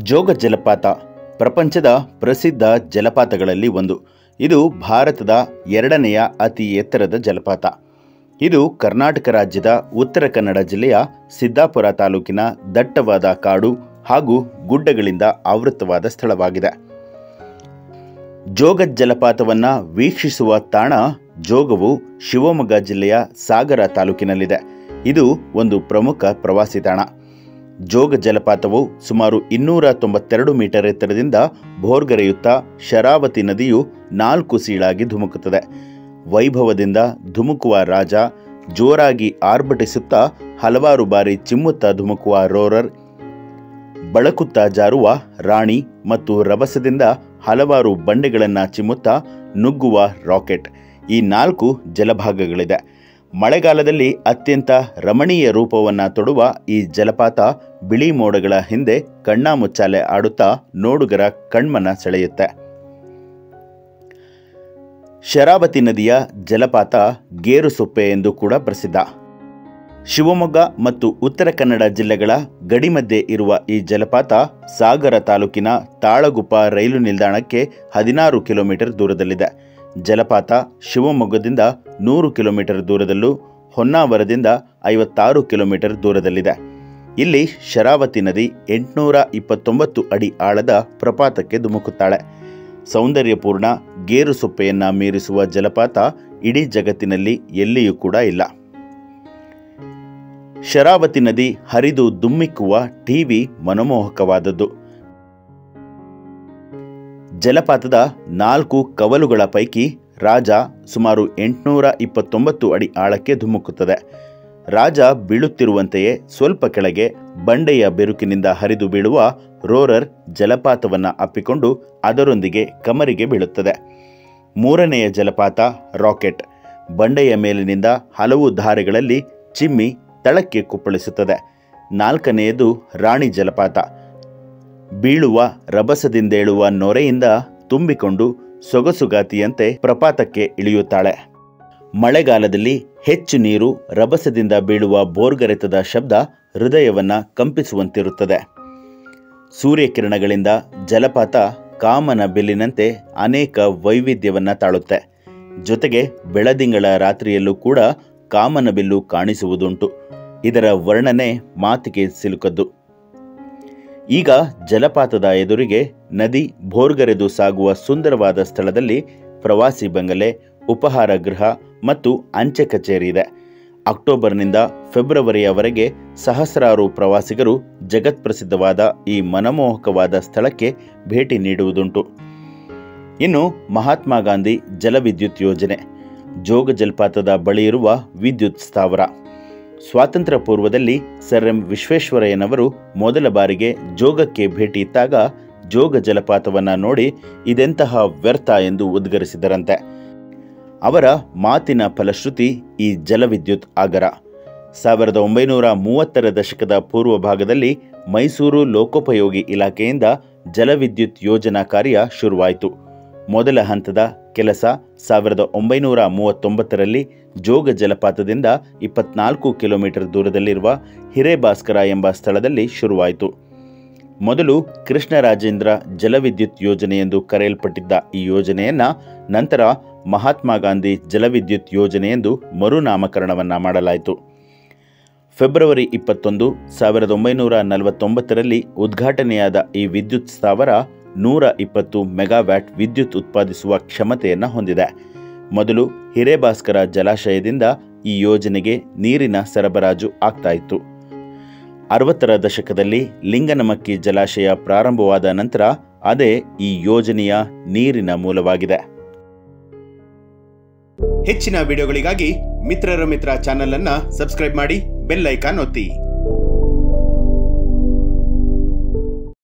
ಜೋಗ ಜಲಪಾತ ಪ್ರಪಂಚದ ಪ್ರಸಿದ್ಧ ಜಲಪಾತಗಳಲ್ಲಿ ಒಂದು ಇದು ಭಾರತದ ಎರಡನೆಯ ಅತಿ ಎತ್ತರದ ಜಲಪಾತ ಇದು ಕರ್ನಾಟಕ ರಾಜ್ಯದ ಉತ್ತರ ಕನ್ನಡ ಜಿಲ್ಲೆಯ ಸಿದ್ದಾಪುರ ತಾಲೂಕಿನ ದಟ್ಟವಾದ ಕಾಡು ಹಾಗೂ ಗುಡ್ಡಗಳಿಂದ ಆವೃತವಾದ ಸ್ಥಳವಾಗಿದೆ ಜೋಗ ಜಲಪಾತವನ್ನು ವೀಕ್ಷಿಸುವ ತಾಣ ಜೋಗವು ಶಿವಮೊಗ್ಗ ಜಿಲ್ಲೆಯ ಸಾಗರ ತಾಲೂಕಿನಲ್ಲಿದೆ ಇದು ಒಂದು ಪ್ರಮುಖ ಪ್ರವಾಸಿ ತಾಣ ಜೋಗ ಜಲಪಾತವು ಸುಮಾರು ಇನ್ನೂರ ತೊಂಬತ್ತೆರಡು ಮೀಟರ್ ಎತ್ತರದಿಂದ ಭೋರ್ಗರೆಯುತ್ತಾ ಶರಾವತಿ ನದಿಯು ನಾಲ್ಕು ಸೀಳಾಗಿ ಧುಮುಕುತ್ತದೆ ವೈಭವದಿಂದ ಧುಮುಕುವ ರಾಜ ಜೋರಾಗಿ ಆರ್ಭಟಿಸುತ್ತಾ ಹಲವಾರು ಬಾರಿ ಚಿಮ್ಮುತ್ತಾ ಧುಮುಕುವ ರೋರರ್ ಬಳಕುತ್ತಾ ಜಾರುವ ರಾಣಿ ಮತ್ತು ರಭಸದಿಂದ ಹಲವಾರು ಬಂಡೆಗಳನ್ನು ಚಿಮ್ಮುತ್ತಾ ನುಗ್ಗುವ ರಾಕೆಟ್ ಈ ನಾಲ್ಕು ಜಲಭಾಗಗಳಿದೆ ಮಳೆಗಾಲದಲ್ಲಿ ಅತ್ಯಂತ ರಮಣೀಯ ರೂಪವನ್ನು ತೊಡುವ ಈ ಜಲಪಾತ ಬಿಳಿ ಮೋಡಗಳ ಹಿಂದೆ ಕಣ್ಣಾಮುಚ್ಚಾಲೆ ಆಡುತ್ತಾ ನೋಡುಗರ ಕಣ್ಮನ ಸೆಳೆಯುತ್ತೆ ಶರಾವತಿ ನದಿಯ ಜಲಪಾತ ಗೇರುಸೊಪ್ಪೆ ಎಂದು ಕೂಡ ಪ್ರಸಿದ್ಧ ಶಿವಮೊಗ್ಗ ಮತ್ತು ಉತ್ತರ ಕನ್ನಡ ಜಿಲ್ಲೆಗಳ ಗಡಿ ಮಧ್ಯೆ ಇರುವ ಈ ಜಲಪಾತ ಸಾಗರ ತಾಲೂಕಿನ ತಾಳಗುಪ್ಪ ರೈಲು ನಿಲ್ದಾಣಕ್ಕೆ ಹದಿನಾರು ಕಿಲೋಮೀಟರ್ ದೂರದಲ್ಲಿದೆ ಜಲಪಾತ ಶಿವಮೊಗ್ಗದಿಂದ ನೂರು ಕಿಲೋಮೀಟರ್ ದೂರದಲ್ಲೂ ಹೊನ್ನಾವರದಿಂದ ಐವತ್ತಾರು ಕಿಲೋಮೀಟರ್ ದೂರದಲ್ಲಿದೆ ಇಲ್ಲಿ ಶರಾವತಿ ನದಿ ಎಂಟುನೂರ ಇಪ್ಪತ್ತೊಂಬತ್ತು ಅಡಿ ಆಳದ ಪ್ರಪಾತಕ್ಕೆ ಧುಮುಕುತ್ತಾಳೆ ಸೌಂದರ್ಯಪೂರ್ಣ ಗೇರುಸೊಪ್ಪೆಯನ್ನ ಮೀರಿಸುವ ಜಲಪಾತ ಇಡೀ ಜಗತ್ತಿನಲ್ಲಿ ಎಲ್ಲಿಯೂ ಕೂಡ ಇಲ್ಲ ಶರಾವತಿ ನದಿ ಹರಿದು ದುಮ್ಮಿಕ್ಕುವ ಟಿವಿ ಮನಮೋಹಕವಾದದ್ದು ಜಲಪಾತದ ನಾಲ್ಕು ಕವಲುಗಳ ಪೈಕಿ ರಾಜ ಸುಮಾರು ಎಂಟುನೂರ ಇಪ್ಪತ್ತೊಂಬತ್ತು ಅಡಿ ಆಳಕ್ಕೆ ಧುಮುಕುತ್ತದೆ ರಾಜ ಬೀಳುತ್ತಿರುವಂತೆಯೇ ಸ್ವಲ್ಪ ಕೆಳಗೆ ಬಂಡೆಯ ಬೆರುಕಿನಿಂದ ಹರಿದು ಬೀಳುವ ರೋರರ್ ಜಲಪಾತವನ್ನು ಅಪ್ಪಿಕೊಂಡು ಅದರೊಂದಿಗೆ ಕಮರಿಗೆ ಬೀಳುತ್ತದೆ ಮೂರನೆಯ ಜಲಪಾತ ರಾಕೆಟ್ ಬಂಡೆಯ ಮೇಲಿನಿಂದ ಹಲವು ಧಾರೆಗಳಲ್ಲಿ ಚಿಮ್ಮಿ ತಳಕ್ಕೆ ಕುಪ್ಪಳಿಸುತ್ತದೆ ನಾಲ್ಕನೆಯದು ರಾಣಿ ಜಲಪಾತ ಬೀಳುವ ರಭಸದಿಂದೇಳುವ ನೊರೆಯಿಂದ ತುಂಬಿಕೊಂಡು ಸೊಗಸುಗಾತಿಯಂತೆ ಪ್ರಪಾತಕ್ಕೆ ಇಳಿಯುತ್ತಾಳೆ ಮಳೆಗಾಲದಲ್ಲಿ ಹೆಚ್ಚು ನೀರು ರಭಸದಿಂದ ಬೀಳುವ ಬೋರ್ಗರೆತದ ಶಬ್ದ ಹೃದಯವನ್ನ ಕಂಪಿಸುವಂತಿರುತ್ತದೆ ಸೂರ್ಯಕಿರಣಗಳಿಂದ ಜಲಪಾತ ಕಾಮನ ಬಿಲ್ಲಿನಂತೆ ಅನೇಕ ವೈವಿಧ್ಯವನ್ನ ತಾಳುತ್ತೆ ಜೊತೆಗೆ ಬೆಳದಿಂಗಳ ರಾತ್ರಿಯಲ್ಲೂ ಕೂಡ ಕಾಮನ ಬಿಲ್ಲು ಕಾಣಿಸುವುದುಂಟು ಇದರ ವರ್ಣನೆ ಮಾತಿಗೆ ಸಿಲುಕದ್ದು ಈಗ ಜಲಪಾತದ ಎದುರಿಗೆ ನದಿ ಭೋರ್ಗರೆದು ಸಾಗುವ ಸುಂದರವಾದ ಸ್ಥಳದಲ್ಲಿ ಪ್ರವಾಸಿ ಬಂಗಲೆ ಉಪಹಾರ ಗೃಹ ಮತ್ತು ಅಂಚೆ ಕಚೇರಿ ಇದೆ ಅಕ್ಟೋಬರ್ನಿಂದ ಫೆಬ್ರವರಿಯವರೆಗೆ ಸಹಸ್ರಾರು ಪ್ರವಾಸಿಗರು ಜಗತ್ಪ್ರಸಿದ್ಧವಾದ ಈ ಮನಮೋಹಕವಾದ ಸ್ಥಳಕ್ಕೆ ಭೇಟಿ ನೀಡುವುದುಂಟು ಇನ್ನು ಮಹಾತ್ಮ ಗಾಂಧಿ ಜಲವಿದ್ಯುತ್ ಯೋಜನೆ ಜೋಗ ಜಲಪಾತದ ಬಳಿ ಇರುವ ವಿದ್ಯುತ್ ಸ್ಥಾವರ ಸ್ವಾತಂತ್ರ್ಯ ಪೂರ್ವದಲ್ಲಿ ಸರ್ ಎಂ ವಿಶ್ವೇಶ್ವರಯ್ಯನವರು ಮೊದಲ ಬಾರಿಗೆ ಜೋಗಕ್ಕೆ ಭೇಟಿ ಇತ್ತಾಗ ಜೋಗ ಜಲಪಾತವನ್ನು ನೋಡಿ ಇದೆಂತಹ ವ್ಯರ್ಥ ಎಂದು ಉದ್ಗರಿಸಿದರಂತೆ ಅವರ ಮಾತಿನ ಫಲಶ್ರುತಿ ಈ ಜಲವಿದ್ಯುತ್ ಆಗರ ಸಾವಿರದ ಒಂಬೈನೂರ ಮೂವತ್ತರ ದಶಕದ ಪೂರ್ವ ಭಾಗದಲ್ಲಿ ಮೈಸೂರು ಲೋಕೋಪಯೋಗಿ ಇಲಾಖೆಯಿಂದ ಜಲವಿದ್ಯುತ್ ಯೋಜನಾ ಕಾರ್ಯ ಶುರುವಾಯಿತು ಮೊದಲ ಹಂತದ ಕೆಲಸ ಸಾವಿರದ ಒಂಬೈನೂರ ಮೂವತ್ತೊಂಬತ್ತರಲ್ಲಿ ಜೋಗ ಜಲಪಾತದಿಂದ ಇಪ್ಪತ್ನಾಲ್ಕು ಕಿಲೋಮೀಟರ್ ದೂರದಲ್ಲಿರುವ ಹಿರೇಭಾಸ್ಕರ ಎಂಬ ಸ್ಥಳದಲ್ಲಿ ಶುರುವಾಯಿತು ಮೊದಲು ಕೃಷ್ಣರಾಜೇಂದ್ರ ಜಲವಿದ್ಯುತ್ ಯೋಜನೆ ಎಂದು ಕರೆಯಲ್ಪಟ್ಟಿದ್ದ ಈ ಯೋಜನೆಯನ್ನ ನಂತರ ಮಹಾತ್ಮ ಗಾಂಧಿ ಜಲವಿದ್ಯುತ್ ಯೋಜನೆ ಎಂದು ಮರುನಾಮಕರಣವನ್ನ ಮಾಡಲಾಯಿತು ಫೆಬ್ರವರಿ ಇಪ್ಪತ್ತೊಂದು ಸಾವಿರದ ಒಂಬೈನೂರ ನಲವತ್ತೊಂಬತ್ತರಲ್ಲಿ ಉದ್ಘಾಟನೆಯಾದ ಈ ವಿದ್ಯುತ್ ಸ್ಥಾವರ ನೂರ ಇಪ್ಪತ್ತು ಮೆಗಾವ್ಯಾಟ್ ವಿದ್ಯುತ್ ಉತ್ಪಾದಿಸುವ ಕ್ಷಮತೆಯನ್ನು ಹೊಂದಿದೆ ಮೊದಲು ಹಿರೇಭಾಸ್ಕರ ಜಲಾಶಯದಿಂದ ಈ ಯೋಜನೆಗೆ ನೀರಿನ ಸರಬರಾಜು ಆಗ್ತಾ ಇತ್ತು ಅರವತ್ತರ ದಶಕದಲ್ಲಿ ಲಿಂಗನಮಕ್ಕಿ ಜಲಾಶಯ ಪ್ರಾರಂಭವಾದ ನಂತರ ಅದೇ ಈ ಯೋಜನೆಯ ನೀರಿನ ಮೂಲವಾಗಿದೆ ಹೆಚ್ಚಿನ ವಿಡಿಯೋಗಳಿಗಾಗಿ ಮಿತ್ರರ ಮಿತ್ರ ಚಾನೆಲ್ ಅನ್ನ ಸಬ್ಸ್ಕ್ರೈಬ್ ಮಾಡಿ ಬೆಲ್ ಐಕಾನ್ ಒತ್ತಿ